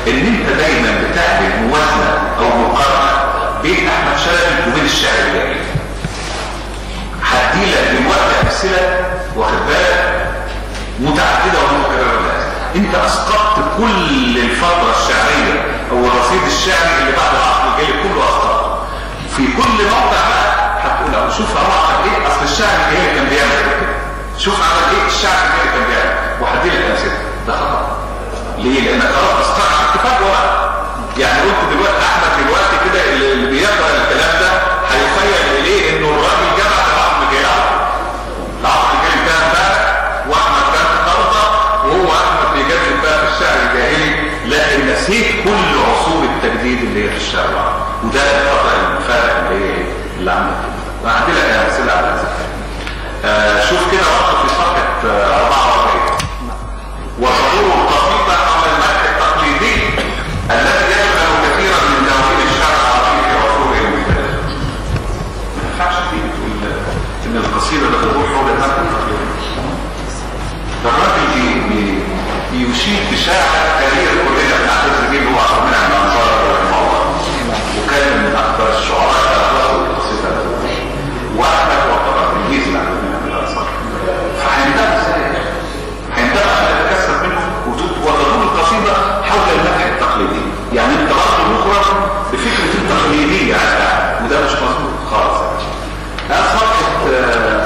ان انت دايما بتعمل موازنه او مقارنه بين احمد شلبي وبين الشعر الجاهلي هدي لك دلوقتي امثله واخد بالك متعدده ومتكرره انت اسقطت كل الفتره الشعريه او الرصيد الشعري اللي بعد العصر الجاهلي كله اسقطته في كل موقع بقى هتقول اهو شوف هو عمل ايه اصل الشعر الجاهلي كان بيعمل كده شوف عمل ايه الشعر الجاهلي كان بيعمل وهدي لك امثله ده خطا ليه لان خلاص اسقطت اتفاق بقى يعني قلت دلوقتي احمد دلوقتي كده اللي بيقرا الكلام ده هيخيل اليه انه الراجل جمع العصر الجاهلي العصر الجاهلي كان بقى واحمد كان النهارده وهو احمد بيجدد بقى في الشعر الجاهلي لكن نسيت كل عصور التجديد اللي هي في الشعر العربي وده الخطا الفارق اللي هي اللي عندك وعندي لك امثله على ذلك آه شوف كده وقت في صفحه آه 44 وظهور القصيده حول المدح التقليدي الذي يشغل كثيرا من دواوين الشعر العربي في عصوره المختلفه ما ينفعش تيجي تقول ان القصيده ده تدور حول المدح التقليدي ده الراجل بي- بيشيد بشاعر كبير كلنا بنعتز بيه اللي هو عبد المنعم الانصار رحمه الله وكان من اكثر الشعراء اللي اخلصوا القصيده دي. واحمد يعتبر تلميذ لعبد المنعم الانصار فهيندمج ازاي؟ هيندمج عشان تتكسب منه وتت- وتدور القصيده حول المدح التقليدي يعني انت برضه مخرج بفكره التقليديه يعني وده مش مظبوط خالص يعني صفحه آه،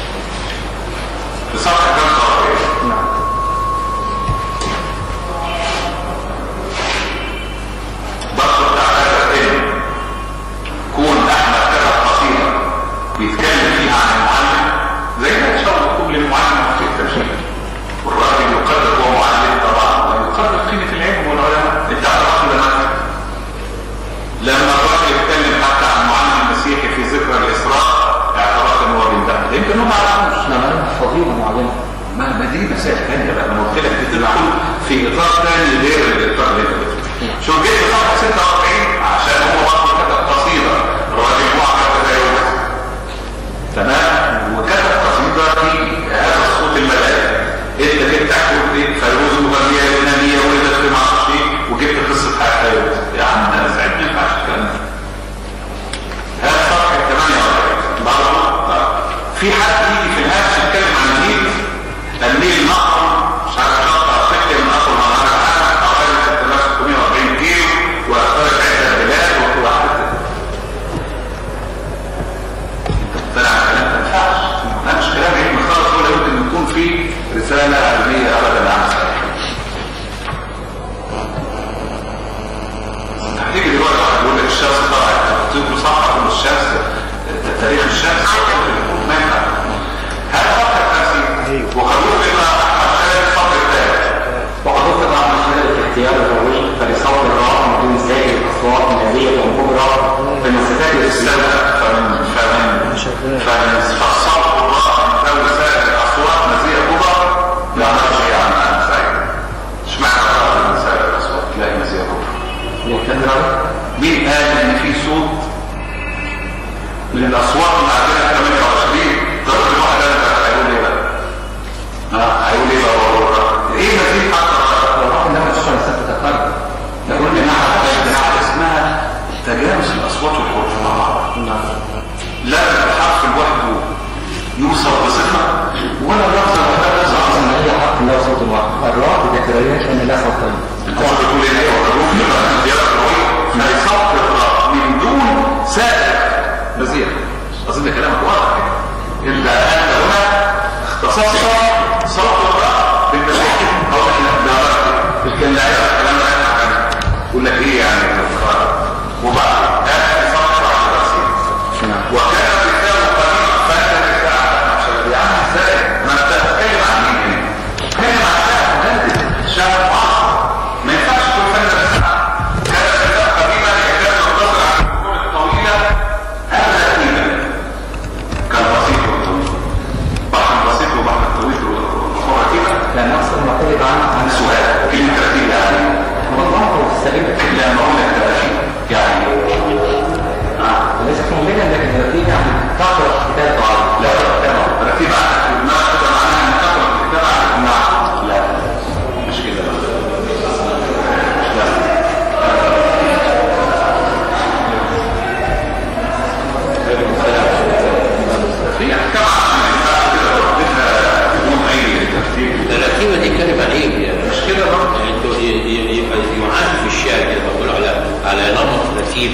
في صفحه 45 برضه بتاع هذا الفيلم كون احمد كتب قصيده بيتكلم فيها عن المعلم زي ما ان شاء الله كل المعلم في التمثيل والراجل يقدر هو معلم طبعا ويقدر قيمه العلم والعلماء انت عرفت ده مثلا لما الراجل يتكلم حتى عن المعلم المسيحي في ذكرى الاسراء اعترف ان هو بينتهي يمكن هم ما يعرفوش نعم فضيلة معلمة ما ما دي مسائل ثانيه بقى انا قلت لك بتدخل في اطار ثاني غير الاطار اللي انت بتقوله. شو جيت في صفحه 46 عشان هو برضه كتب قصيده الراجل معجب بتجاوز تمام وكتب قصيده في هذا الصوت الملائكي انت جبت تحكي ايه فيروز مغنيه لبنانيه ولدت في معرفش ايه وجبت قصه حياه فيروز يا عم انا سعيد ما ينفعش الكلام ده هذا صفحه 48 برضه في حد يجي في الهاتف يتكلم عن النيل النيل نهر مش عارف قطع سكه من اصل منهار العالم حوالي 6640 كيلو واخترق عده بلاد وكل واحد طلع الكلام ما ينفعش ده مش كلام علمي خالص ولا يمكن يكون فيه رساله علميه ابدا عن هتيجي دلوقتي واحد يقول لك الشمس طلعت تكتب صفحه من الشمس تاريخ الشمس ما ينفع هل فقط نفسي وخلوه بما احمد الفقر الثالث وقد وفق عن خلال الاختيار الروي فلصوت الراء من دون سائر الاصوات النادية والكبرى فالمسافات السنة فمن فمن فمن فالصوت الراء من ذوي سائر الاصوات مزيه كبرى لا نرجع عن عن سائر اشمعنى الراء من سائر الاصوات لا مزيه كبرى للكبرى مين قال ان في صوت من الاصوات اللي عندنا 28 ضرب الواحد انا هيقول ايه بقى؟ اه هيقول ايه بقى هو الراجل؟ ايه مزيد حتى والرغم انها تشعر مسافة تقرب يقول لي نحن اسمها تجانس الاصوات والحروف مع بعض لا الحرف لوحده يوصف بصفه ولا اللفظ لوحدها لازم أصلا هي حق له صوت واحد الراء بذكريات أن لا صوتين انت مش بتقول ايه ايه والحروف يبقى زياده قويه فيصف الراء من دون سائر مزيد اظن كلامك واضح الا انت هنا اختصصت صوت الراء بالمزيد او احنا لا كان لا يعرف الكلام ده احنا عن يقول لك ايه يعني الافكار وبعد هذا صفحه 51 وكان الكتاب قديما فانت الكتاب يا عم ازاي ما انت بتتكلم عن مين هنا بتتكلم عن شعب مهندس شعب معاصر ما ينفعش تكون فن بس كان الكتاب قديما يحتاج النظر عن الامور الطويله هذا قديما كان بسيط والطويل بحر بسيط وبحر طويل وحرة كده لا نقصد معترض عن عن سؤال كلمة ترتيب يعني والله هو في السليم لا ما اقول لك ترتيب يعني وليست ممكنا لكن النتيجة عن كثرة كتاب بعض لا ترتيب ترتيب عقل ما كده معناها ان تقرا الكتاب على النعم لا مش كده لا على نمط رتيب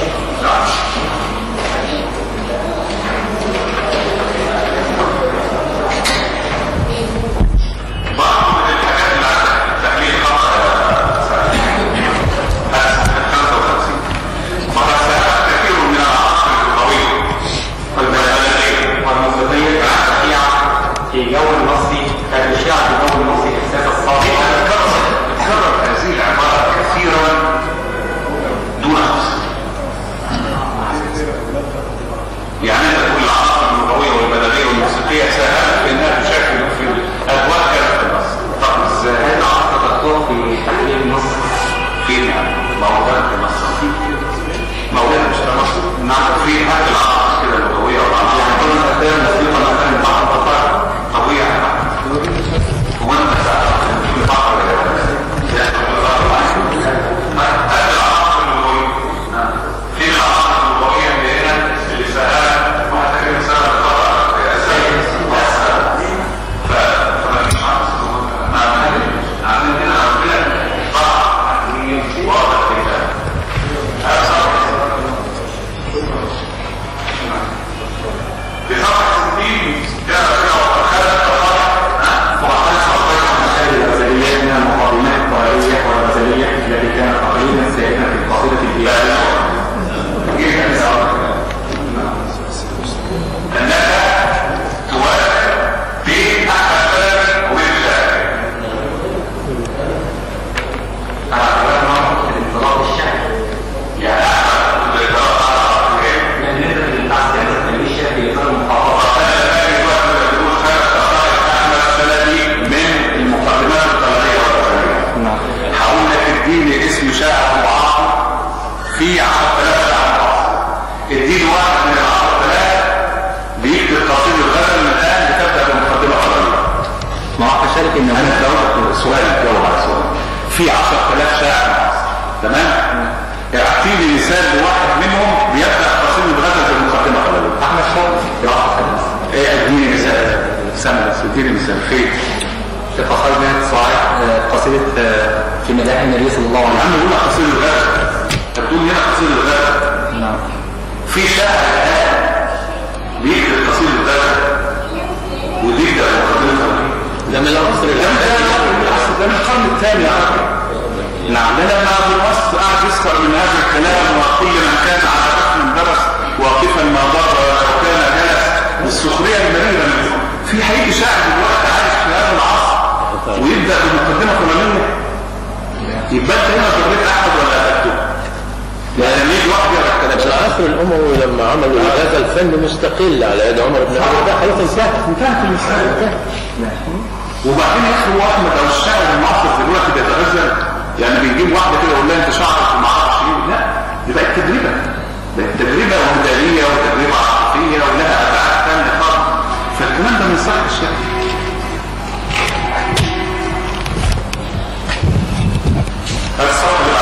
بعض من الحاجات اللي عندك في التحليل خاصة وقد سألت كثير من العصر اللغوي والبلاغية والموسيقية الشيعة في جو المصري كان الشيعة في جو المصري إحساس الصادق تكرر هذه العبارة كثيرا دون خص يعني انت تقول العصر اللغوية والبلاغية والموسيقية ساهمت في انها تشكل في الاجواء كانت في مصر طب ازاي؟ هذا عصر دكتور في تحليل مصر فين يعني؟ موجودة في مصر موجودة مش في مصر نعم في حتى العصر كده اللغوية والعصر يعني كل أسباب الموسيقى مثلا بعض البطارة قوية هو انت تعرف ان في بحر يحصل الغرب هذا العصر اللغوي في العصر اللغوية اللي هنا اللي سهلت واحد كده سهل الخطأ في أساس فما فيش عصر ما عاملين هنا عندنا ضعف واضح كده هذا صح في صفحة 60 جاء فيها وقد خلت المسائل الغزلية من المقادمات الطائرية والغزلية التي كانت تقريبا سائدة في القصيدة البيئية انك توافق بين احد بلد وبين الشارع على اعتبار نمط الانطلاق الشعبي يعني احد الادارات على ايه لأن أنت في البحث عن التنمية الشعبي يقدر المحافظة انا باجي الوقت اللي بيقول خمس دقائق احمد بلدي من المقدمات الطلبيه والرسميه هقول لك اديني اسم شاعر معاصر في 10000 شاعر معاصر اديني واحد من ال 10000 بيكتب قصيده الغزل من الان بتبدا بمقدمه قليله ما هو كذلك إن انا جاوبت سؤال جاوب على سؤال في 10000 شاعر معاصر تمام اعطيني مثال لواحد منهم بيبدا قصيده الغزل بمقدمه قليله أحمد شوقي ايه اديني مثال سنة بس اديني مثال خير في قصيدة صاعد قصيدة آه، في مداح النبي صلى الله يا عليه عم بقول لك قصيدة الغزل تقول هنا قصيدة الغزل وسلم نعم في شاعر الان بيكتب قصيدة الغزل وبيبدا مقدمة ده من العصر ده من ده من القرن الثاني يا اخي نعم ده لما ابو الوصف قاعد يسخر من هذا الكلام وكل من كان على ركن درس واقفا ما ضر ولو كان جلس والسخريه المريره منه في هيجي شاعر دلوقتي عايش في هذا العصر ويبدا بمقدمه فلانيه يبقى انت هنا ضريت احد ولا اخدته يعني لما يجي واحد يقرا الكلام ده العصر الأموي لما عملوا الغزل فن مستقل على يد عمر بن عبد ده خلاص انتهى انتهت المسألة وبعدين يا اخي هو احمد او الشاعر المعاصر دلوقتي بيتغزل يعني بيجيب واحده كده يقول لها انت شعرك ما اعرفش ايه لا دي بقت تجربه بقت تجربه وهدانيه وتجربه عاطفيه ولها ابعاد ثانيه خالص فالكلام ده ما يصحش يعني هذا الصوت اللي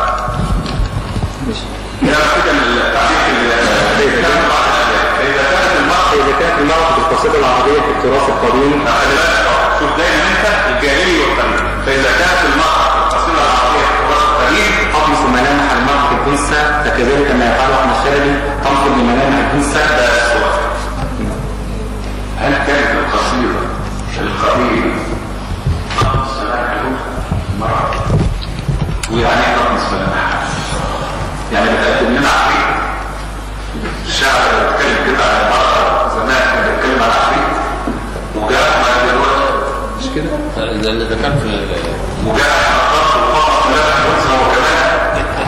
بعده يا كده التعليق اللي كان بعد اذا كانت المرأة إذا كانت المرأة في القصيدة العربية في التراث القديم خلي بالك اه، شوف دايما انت الجاهلي والقديم فاذا كانت المرأة في القصيدة العربية في التراث القديم تطمس ملامح المرأة الأنثى فكذلك ما يفعل أحمد شلبي تنقل بملامح الأنثى ده السؤال هل كانت القصيدة القديمة تطمس ملامح المرأة ويعني ايه تطمس ملامحها؟ يعني بتقدم لنا عفريت الشعر اللي بيتكلم كده عن المرأة زمان كان بيتكلم عن عفريت وجاء ما دلوقتي مش كده؟ ده اللي ده كان في وجاء حقاق وفقط ملامح الأنثى هو كمان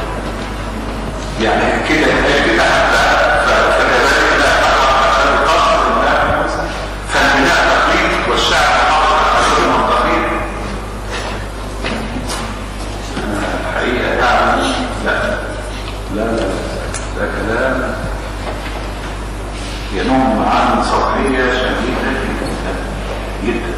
يعني كده الحاج بتاعها ف- فكذلك لا عشان القصد الملامح الأنثى فالبناء تقليد والشعر حافظ على قصدهم تقليد الحقيقة يعني لا لا لا ده كلام ينم عن سطحية شديدة جدا جدا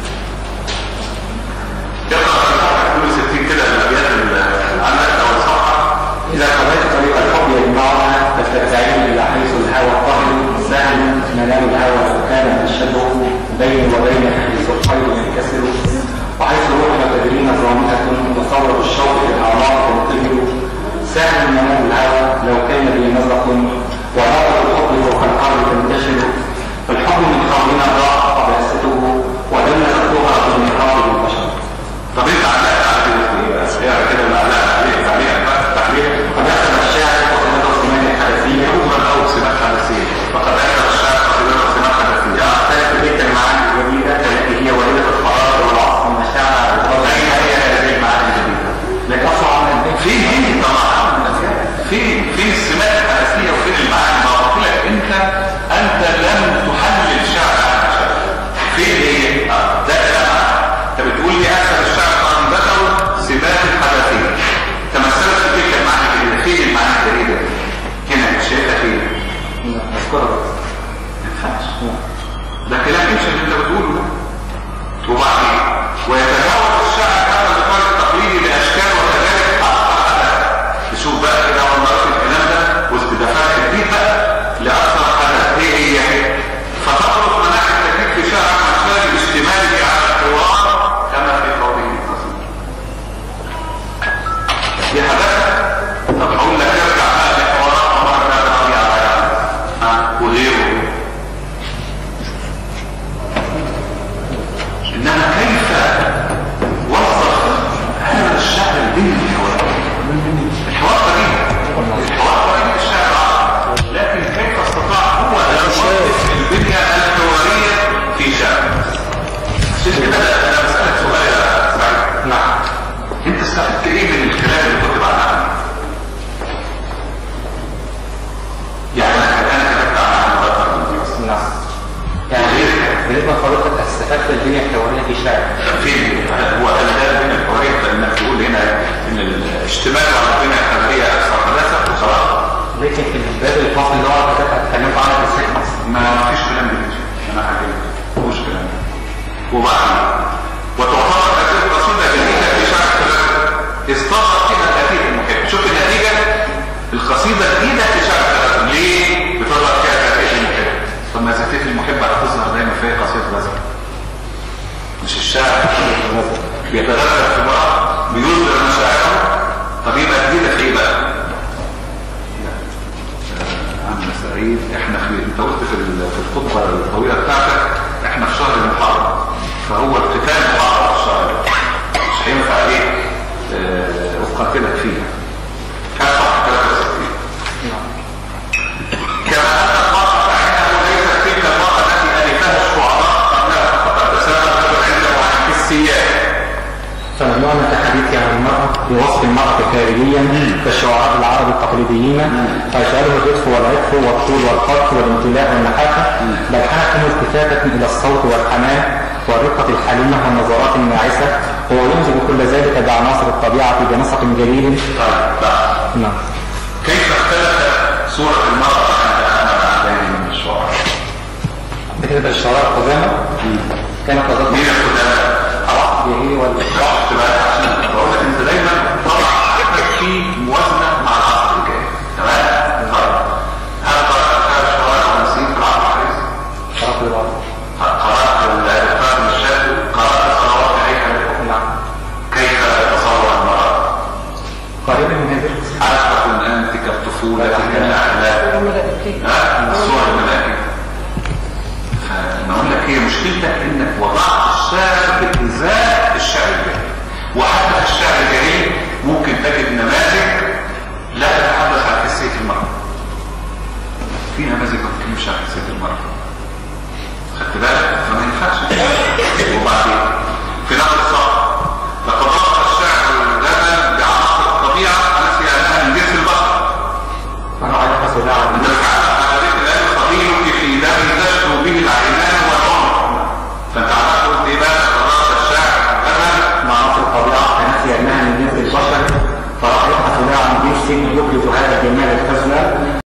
يقرأ في صفحة كل ستين كده الأبيات اللي عندك أو الصفحة إذا قضيت طريق الحب يجمعنا فاسترجعين إلى حيث الهوى الطهر سهل منال الهوى سكانا الشبه بين وبين حيث الخير ينكسر وحيث روحنا تدرين ظامئة وثورة الشوق في الأعماق تنطهر سهل منال الهوى بنوا على البنى الحضاريه اكثر حداثه وصراحه لكن في الباب الفصل ده كنت اتكلمت عنه في السيكونس ما فيش كلام بالنسبه انا عارف مفيش كلام وبعدين وتعتبر هذه القصيده جديده في شرح الثلاثه استظهر فيها الاتيه المحب شوف النتيجه القصيده جديده في شرح الثلاثه ليه بتظهر فيها الاتيه المحب طب ما الاتيه المحب هتظهر دايما في قصيده الغزل مش الشاعر بيتغزل في بعض بيظهر مشاعره طب يبقى جديده في ايه بقى عم سعيد احنا في انت قلت في ال- في الخطبه الطويله بتاعتك احنا في شهر المحرم فهو القتال محرم في الشهر ده. مش هينفع ايه اه، اقاتلك فيها كان صح 63 كما ان المرأة فإنه ليست تلك المرأة التي ألفها الشعراء قبلها فقد تساءل الرجل عنده عن حسيات فممنوع من التحديث عن المرأة بوصف المرأة خارجيا كالشعراء العرب التقليديين فيشعره اللطف والعطف والطول والخط والامتلاء والنحافة بل حاكم التفاتة إلى الصوت والحنان والرقة الحليمة والنظرات الناعسة وهو يمزج كل ذلك بعناصر الطبيعة بنسق جليل طيب بقى نعم كيف اختلفت صورة المرأة عند أحمد عبداني من الشعراء؟ بالنسبة للشعراء القدامى كانت قضاء مين القدامى؟ خلاص هي ولا رحت بقى عشان بقول لك انت دايما طبعا احمد في موازنة مع العصر الجاي تمام؟ طيب هل قرأت كتاب الشعراء الفرنسيين في العصر الحديث؟ شرف الوضع قرأت الأدباء من الشاب قرأت صلوات هيكل نعم كيف تصور المرأة؟ قريبا من هذه عرفت من أنت كالطفولة كالأحلام ها؟ الصور الملائكة فما اقول لك هي مشكلتك انك وضعت الشعر بإزاء الشعر الجاهلي وحتى في الشعر الجاهلي ممكن تجد نماذج لا تتحدث عن حسية المرأة في نماذج ما بتتكلمش عن حسية المرأة خدت بالك فما ينفعش وبعدين في نقل الصبر لقد ضبط الشعر الغزل بعناصر الطبيعة التي أنها من جنس البشر أنا عايز أحسن دعوة نتعلم على ذلك الآن خطيرك في دم تشكو به العينان والعمر فانت عمال قلت ايه بقى قرارات الشعر غزل مع نصر الطبيعة كنفي أنها من جنس البشر فراح يبحث لها عن جنس يخرج